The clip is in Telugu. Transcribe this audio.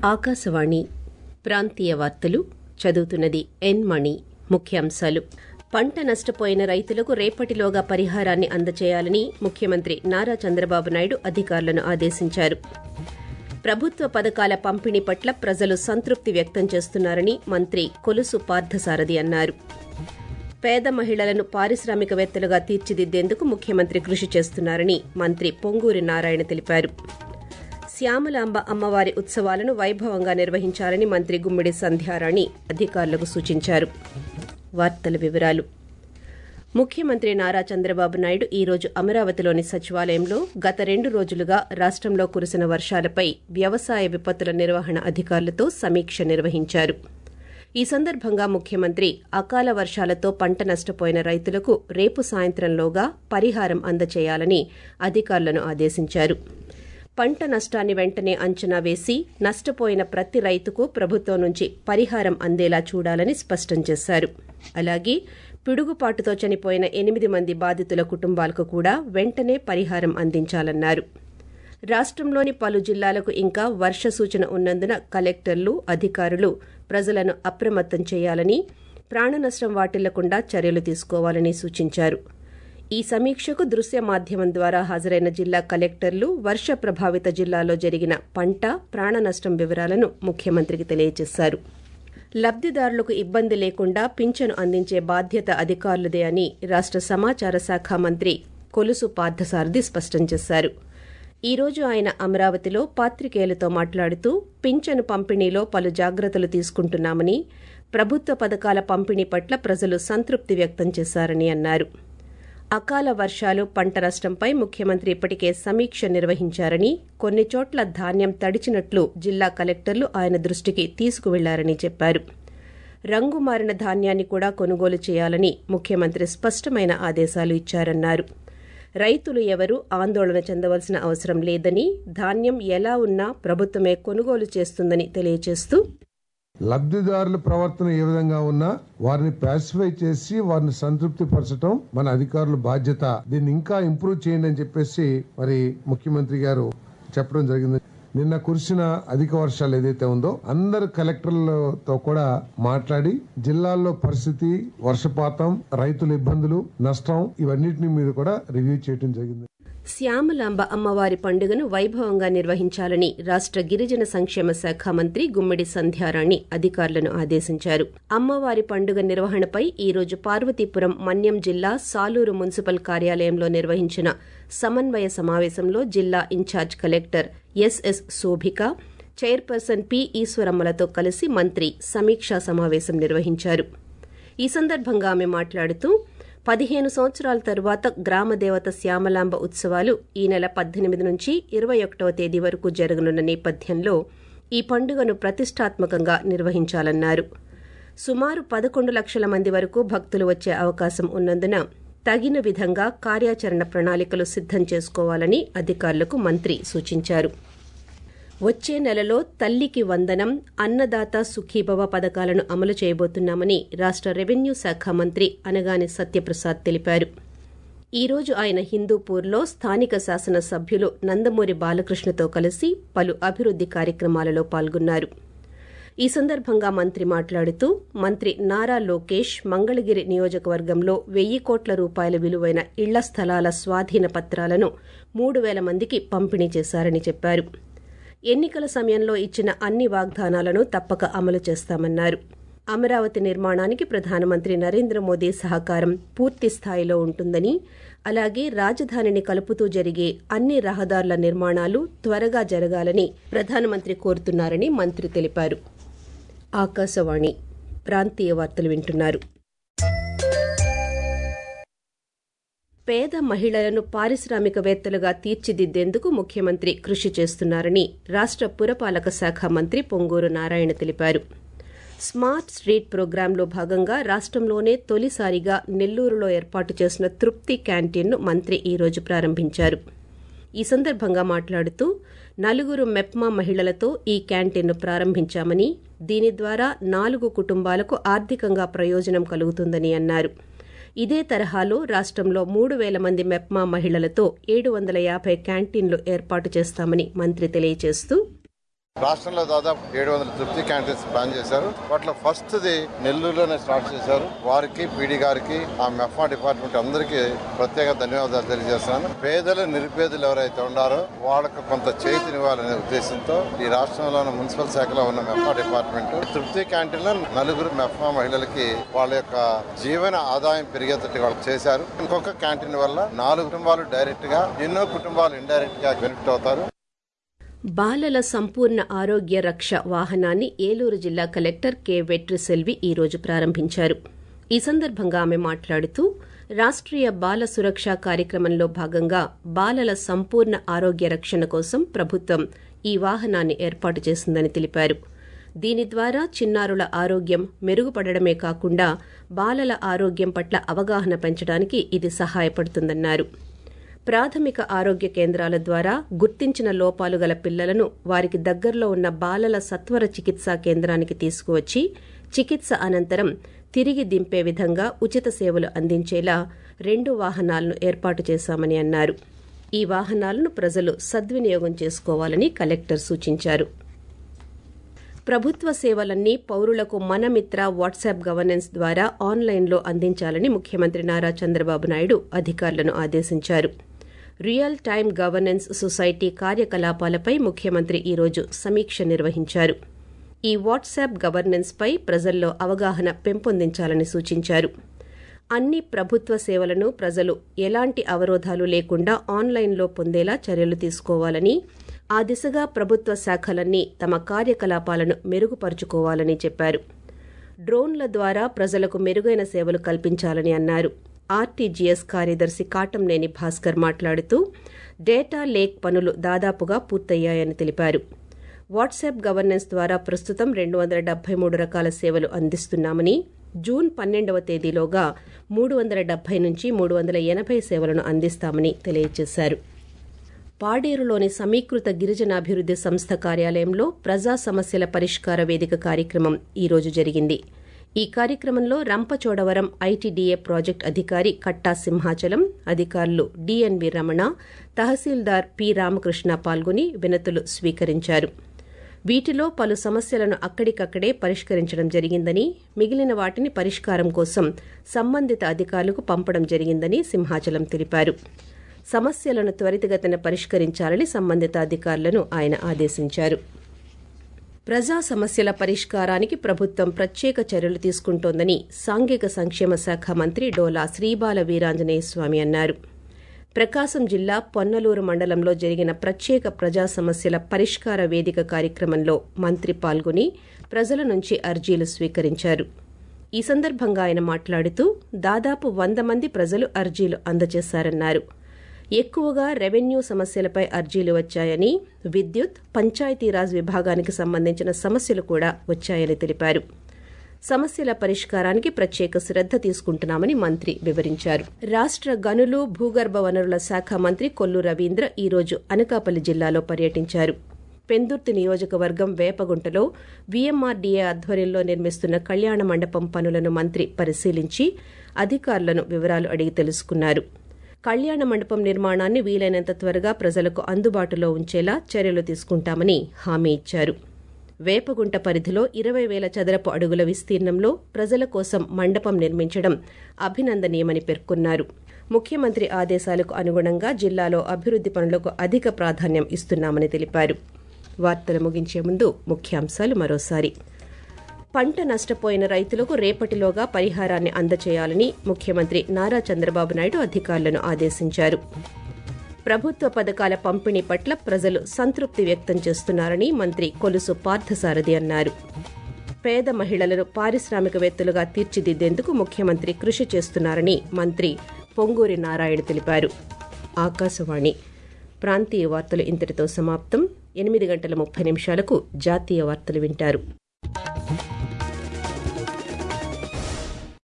ఆకాశవాణి ప్రాంతీయ వార్తలు చదువుతున్నది ఎన్ మణి ముఖ్యాంశాలు పంట నష్టపోయిన రైతులకు రేపటిలోగా పరిహారాన్ని అందజేయాలని ముఖ్యమంత్రి నారా చంద్రబాబు నాయుడు అధికారులను ఆదేశించారు ప్రభుత్వ పథకాల పంపిణీ పట్ల ప్రజలు సంతృప్తి వ్యక్తం చేస్తున్నారని మంత్రి కొలుసు పార్థసారథి అన్నారు పేద మహిళలను పారిశ్రామికవేత్తలుగా తీర్చిదిద్దేందుకు ముఖ్యమంత్రి కృషి చేస్తున్నారని మంత్రి పొంగూరి నారాయణ తెలిపారు శ్యామలాంబ అమ్మవారి ఉత్సవాలను వైభవంగా నిర్వహించాలని మంత్రి గుమ్మిడి సంధ్యారాణి అధికారులకు సూచించారు వార్తల వివరాలు ముఖ్యమంత్రి నారా చంద్రబాబు నాయుడు ఈ రోజు అమరావతిలోని సచివాలయంలో గత రెండు రోజులుగా రాష్టంలో కురిసిన వర్షాలపై వ్యవసాయ విపత్తుల నిర్వహణ అధికారులతో సమీక్ష నిర్వహించారు ఈ సందర్భంగా ముఖ్యమంత్రి అకాల వర్షాలతో పంట నష్టపోయిన రైతులకు రేపు సాయంత్రంలోగా పరిహారం అందచేయాలని అధికారులను ఆదేశించారు పంట నష్టాన్ని వెంటనే అంచనా వేసి నష్టపోయిన ప్రతి రైతుకు ప్రభుత్వం నుంచి పరిహారం అందేలా చూడాలని స్పష్టం చేశారు అలాగే పిడుగుపాటుతో చనిపోయిన ఎనిమిది మంది బాధితుల కుటుంబాలకు కూడా వెంటనే పరిహారం అందించాలన్నారు రాష్టంలోని పలు జిల్లాలకు ఇంకా వర్ష సూచన ఉన్నందున కలెక్టర్లు అధికారులు ప్రజలను అప్రమత్తం చేయాలని ప్రాణనష్టం వాటిల్లకుండా చర్యలు తీసుకోవాలని సూచించారు ఈ సమీక్షకు దృశ్య మాధ్యమం ద్వారా హాజరైన జిల్లా కలెక్టర్లు వర్ష ప్రభావిత జిల్లాలో జరిగిన పంట ప్రాణనష్టం వివరాలను ముఖ్యమంత్రికి తెలియజేశారు లబ్దిదారులకు ఇబ్బంది లేకుండా పింఛను అందించే బాధ్యత అధికారులదే అని రాష్ట సమాచార శాఖ మంత్రి కొలుసు పార్థసారథి స్పష్టం చేశారు ఈ రోజు ఆయన అమరావతిలో పాత్రికేయులతో మాట్లాడుతూ పింఛను పంపిణీలో పలు జాగ్రత్తలు తీసుకుంటున్నామని ప్రభుత్వ పథకాల పంపిణీ పట్ల ప్రజలు సంతృప్తి వ్యక్తం చేశారని అన్నారు అకాల వర్షాలు పంట నష్టంపై ముఖ్యమంత్రి ఇప్పటికే సమీక్ష నిర్వహించారని కొన్ని చోట్ల ధాన్యం తడిచినట్లు జిల్లా కలెక్టర్లు ఆయన దృష్టికి తీసుకువెళ్లారని చెప్పారు రంగు మారిన ధాన్యాన్ని కూడా కొనుగోలు చేయాలని ముఖ్యమంత్రి స్పష్టమైన ఆదేశాలు ఇచ్చారన్నారు రైతులు ఎవరూ ఆందోళన చెందవలసిన అవసరం లేదని ధాన్యం ఎలా ఉన్నా ప్రభుత్వమే కొనుగోలు చేస్తుందని తెలియజేస్తూ లబ్ధిదారుల ప్రవర్తన ఏ విధంగా ఉన్నా వారిని పాసిఫై చేసి వారిని సంతృప్తి పరచడం మన అధికారుల బాధ్యత దీన్ని ఇంకా ఇంప్రూవ్ చేయండి అని చెప్పేసి మరి ముఖ్యమంత్రి గారు చెప్పడం జరిగింది నిన్న కురిసిన అధిక వర్షాలు ఏదైతే ఉందో అందరు కలెక్టర్లతో కూడా మాట్లాడి జిల్లాల్లో పరిస్థితి వర్షపాతం రైతుల ఇబ్బందులు నష్టం ఇవన్నిటిని మీద కూడా రివ్యూ చేయడం జరిగింది శ్యామలాంబ అమ్మవారి పండుగను వైభవంగా నిర్వహించాలని రాష్ట గిరిజన సంక్షేమ శాఖ మంత్రి గుమ్మిడి సంధ్యారాణి అధికారులను ఆదేశించారు అమ్మవారి పండుగ నిర్వహణపై ఈ రోజు పార్వతీపురం మన్యం జిల్లా సాలూరు మున్సిపల్ కార్యాలయంలో నిర్వహించిన సమన్వయ సమావేశంలో జిల్లా incharge collector S S Shobhika chairperson P ఈశ్వరమ్మలతో కలిసి మంత్రి సమీక్షా సమావేశం నిర్వహించారు ఈ సందర్భంగా ఆమె మాట్లాడుతూ పదిహేను సంవత్సరాల తరువాత గ్రామదేవత శ్యామలాంబ ఉత్సవాలు ఈ నెల పద్దెనిమిది నుంచి ఇరవై ఒకటవ తేదీ వరకు జరగనున్న నేపథ్యంలో ఈ పండుగను ప్రతిష్టాత్మకంగా నిర్వహించాలన్నారు సుమారు పదకొండు లక్షల మంది వరకు భక్తులు వచ్చే అవకాశం ఉన్నందున తగిన విధంగా కార్యాచరణ ప్రణాళికలు సిద్దం చేసుకోవాలని అధికారులకు మంత్రి సూచించారు వచ్చే నెలలో తల్లికి వందనం అన్నదాత సుఖీభవ పథకాలను అమలు చేయబోతున్నామని రాష్ట రెవెన్యూ శాఖ మంత్రి అనగాని సత్యప్రసాద్ తెలిపారు ఈ రోజు ఆయన హిందూపూర్లో స్థానిక శాసన సభ్యులు నందమూరి బాలకృష్ణతో కలిసి పలు అభివృద్ది కార్యక్రమాలలో పాల్గొన్నారు ఈ సందర్భంగా మంత్రి మాట్లాడుతూ మంత్రి నారా లోకేష్ మంగళగిరి నియోజకవర్గంలో వెయ్యి కోట్ల రూపాయల విలువైన ఇళ్ల స్థలాల స్వాధీన పత్రాలను మూడు వేల మందికి పంపిణీ చేశారని చెప్పారు ఎన్నికల సమయంలో ఇచ్చిన అన్ని వాగ్దానాలను తప్పక అమలు చేస్తామన్నారు అమరావతి నిర్మాణానికి ప్రధానమంత్రి నరేంద్ర మోదీ సహకారం పూర్తి స్థాయిలో ఉంటుందని అలాగే రాజధానిని కలుపుతూ జరిగే అన్ని రహదారుల నిర్మాణాలు త్వరగా జరగాలని ప్రధానమంత్రి కోరుతున్నారని మంత్రి తెలిపారు ఆకాశవాణి ప్రాంతీయ వార్తలు వింటున్నారు పేద మహిళలను పారిశ్రామికవేత్తలుగా తీర్చిదిద్దేందుకు ముఖ్యమంత్రి కృషి చేస్తున్నారని రాష్ట పురపాలక శాఖ మంత్రి పొంగూరు నారాయణ తెలిపారు స్మార్ట్ స్ట్రీట్ ప్రోగ్రాంలో భాగంగా రాష్టంలోనే తొలిసారిగా నెల్లూరులో ఏర్పాటు చేసిన తృప్తి క్యాంటీన్ను మంత్రి ఈ రోజు ప్రారంభించారు ఈ సందర్భంగా మాట్లాడుతూ నలుగురు మెప్మా మహిళలతో ఈ క్యాంటీన్ను ప్రారంభించామని దీని ద్వారా నాలుగు కుటుంబాలకు ఆర్థికంగా ప్రయోజనం కలుగుతుందని అన్నారు ఇదే తరహాలో రాష్టంలో మూడు వేల మంది మెప్మా మహిళలతో ఏడు వందల యాభై క్యాంటీన్లు ఏర్పాటు చేస్తామని మంత్రి తెలియజేస్తూ రాష్ట్రంలో దాదాపు ఏడు వందల తృప్తి క్యాంటీన్స్ ప్లాన్ చేశారు వాటిలో ఫస్ట్ ది నెల్లూరులోనే స్టార్ట్ చేశారు వారికి పీడీ గారికి ఆ మెఫా డిపార్ట్మెంట్ అందరికీ ప్రత్యేక ధన్యవాదాలు తెలియజేస్తున్నాను పేదలు నిరుపేదలు ఎవరైతే ఉన్నారో వాళ్ళకు కొంత చేతినివ్వాలనే ఉద్దేశంతో ఈ రాష్ట్రంలోని మున్సిపల్ శాఖలో ఉన్న మెఫా డిపార్ట్మెంట్ తృప్తి క్యాంటీన్ లో నలుగురు మెఫా మహిళలకి వాళ్ళ యొక్క జీవన ఆదాయం పెరిగేటట్టు వాళ్ళు చేశారు ఇంకొక క్యాంటీన్ వల్ల నాలుగు కుటుంబాలు డైరెక్ట్ గా ఎన్నో కుటుంబాలు ఇండైరెక్ట్ గా బెనిఫిట్ అవుతారు బాలల సంపూర్ణ ఆరోగ్య రక్ష వాహనాన్ని ఏలూరు జిల్లా కలెక్టర్ కె వెట్రిసెల్వి ఈ రోజు ప్రారంభించారు ఈ సందర్భంగా ఆమె మాట్లాడుతూ రాష్ట్రీయ బాల సురక్ష కార్యక్రమంలో భాగంగా బాలల సంపూర్ణ ఆరోగ్య రక్షణ కోసం ప్రభుత్వం ఈ వాహనాన్ని ఏర్పాటు చేసిందని తెలిపారు దీని ద్వారా చిన్నారుల ఆరోగ్యం మెరుగుపడడమే కాకుండా బాలల ఆరోగ్యం పట్ల అవగాహన పెంచడానికి ఇది సహాయపడుతుందన్నారు ప్రాథమిక ఆరోగ్య కేంద్రాల ద్వారా గుర్తించిన లోపాలు గల పిల్లలను వారికి దగ్గరలో ఉన్న బాలల సత్వర చికిత్సా కేంద్రానికి తీసుకువచ్చి చికిత్స అనంతరం తిరిగి దింపే విధంగా ఉచిత సేవలు అందించేలా రెండు వాహనాలను ఏర్పాటు చేశామని అన్నారు ఈ వాహనాలను ప్రజలు సద్వినియోగం చేసుకోవాలని కలెక్టర్ సూచించారు ప్రభుత్వ సేవలన్నీ పౌరులకు మనమిత్ర వాట్సాప్ గవర్నెన్స్ ద్వారా ఆన్లైన్లో అందించాలని ముఖ్యమంత్రి నారా చంద్రబాబు నాయుడు అధికారులను ఆదేశించారు రియల్ టైమ్ గవర్నెన్స్ సొసైటీ కార్యకలాపాలపై ముఖ్యమంత్రి ఈరోజు సమీక్ష నిర్వహించారు ఈ వాట్సాప్ గవర్నెన్స్ పై ప్రజల్లో అవగాహన పెంపొందించాలని సూచించారు అన్ని ప్రభుత్వ సేవలను ప్రజలు ఎలాంటి అవరోధాలు లేకుండా ఆన్లైన్లో పొందేలా చర్యలు తీసుకోవాలని ఆ దిశగా ప్రభుత్వ శాఖలన్నీ తమ కార్యకలాపాలను మెరుగుపరుచుకోవాలని చెప్పారు డ్రోన్ల ద్వారా ప్రజలకు మెరుగైన సేవలు కల్పించాలని అన్నారు ఆర్టీజీఎస్ కార్యదర్శి కాటంనేని భాస్కర్ మాట్లాడుతూ డేటా లేక్ పనులు దాదాపుగా పూర్తయ్యాయని తెలిపారు వాట్సాప్ గవర్నెన్స్ ద్వారా ప్రస్తుతం రెండు వందల డెబ్బై మూడు రకాల సేవలు అందిస్తున్నామని జూన్ పన్నెండవ తేదీలోగా మూడు వందల డెబ్బై నుంచి మూడు వందల ఎనభై సేవలను అందిస్తామని తెలియజేశారు పాడేరులోని సమీకృత గిరిజనాభివృద్ది సంస్థ కార్యాలయంలో ప్రజా సమస్యల పరిష్కార వేదిక కార్యక్రమం ఈ రోజు జరిగింది ఈ కార్యక్రమంలో రంపచోడవరం ఐటీడీఏ ప్రాజెక్టు అధికారి కట్టా సింహాచలం అధికారులు డిఎన్వి రమణ తహసీల్దార్ పి రామకృష్ణ పాల్గొని వినతులు స్వీకరించారు వీటిలో పలు సమస్యలను అక్కడికక్కడే పరిష్కరించడం జరిగిందని మిగిలిన వాటిని పరిష్కారం కోసం సంబంధిత అధికారులకు పంపడం జరిగిందని సింహాచలం తెలిపారు సమస్యలను త్వరితగతిన పరిష్కరించాలని సంబంధిత అధికారులను ఆయన ఆదేశించారు ప్రజా సమస్యల పరిష్కారానికి ప్రభుత్వం ప్రత్యేక చర్యలు తీసుకుంటోందని సాంఘిక సంక్షేమ శాఖ మంత్రి డోలా శ్రీబాల వీరాంజనేయ స్వామి అన్నారు ప్రకాశం జిల్లా పొన్నలూరు మండలంలో జరిగిన ప్రత్యేక ప్రజా సమస్యల పరిష్కార వేదిక కార్యక్రమంలో మంత్రి పాల్గొని ప్రజల నుంచి అర్జీలు స్వీకరించారు ఈ సందర్భంగా ఆయన మాట్లాడుతూ దాదాపు వంద మంది ప్రజలు అర్జీలు అందజేశారన్నారు ఎక్కువగా రెవెన్యూ సమస్యలపై అర్జీలు వచ్చాయని విద్యుత్ పంచాయతీరాజ్ విభాగానికి సంబంధించిన సమస్యలు కూడా వచ్చాయని తెలిపారు సమస్యల పరిష్కారానికి ప్రత్యేక శ్రద్ధ తీసుకుంటున్నామని మంత్రి వివరించారు రాష్ట్ర గనులు భూగర్భ వనరుల శాఖ మంత్రి కొల్లు రవీంద్ర ఈ రోజు అనకాపల్లి జిల్లాలో పర్యటించారు పెందుర్తి నియోజకవర్గం వేపగుంటలో వీఎంఆర్డీఏ ఆధ్వర్యంలో నిర్మిస్తున్న కళ్యాణ మండపం పనులను మంత్రి పరిశీలించి అధికారులను వివరాలు అడిగి తెలుసుకున్నారు కళ్యాణ మండపం నిర్మాణాన్ని వీలైనంత త్వరగా ప్రజలకు అందుబాటులో ఉంచేలా చర్యలు తీసుకుంటామని హామీ ఇచ్చారు వేపగుంట పరిధిలో ఇరవై వేల చదరపు అడుగుల విస్తీర్ణంలో ప్రజల కోసం మండపం నిర్మించడం అభినందనీయమని పేర్కొన్నారు ముఖ్యమంత్రి ఆదేశాలకు అనుగుణంగా జిల్లాలో అభివృద్ది పనులకు అధిక ప్రాధాన్యం ఇస్తున్నామని తెలిపారు వార్తలు ముగించే ముందు ముఖ్యాంశాలు మరోసారి పంట నష్టపోయిన రైతులకు రేపటిలోగా పరిహారాన్ని అందచేయాలని ముఖ్యమంత్రి నారా చంద్రబాబు నాయుడు అధికారులను ఆదేశించారు ప్రభుత్వ పథకాల పంపిణీ పట్ల ప్రజలు సంతృప్తి వ్యక్తం చేస్తున్నారని మంత్రి కొలుసు పార్థసారథి అన్నారు పేద మహిళలను పారిశ్రామికవేత్తలుగా తీర్చిదిద్దేందుకు ముఖ్యమంత్రి కృషి చేస్తున్నారని మంత్రి పొంగూరి నారాయణ తెలిపారు ఆకాశవాణి ప్రాంతీయ వార్తలు ఇంతటితో సమాప్తం ఎనిమిది గంటల ముప్పై నిమిషాలకు జాతీయ వార్తలు వింటారు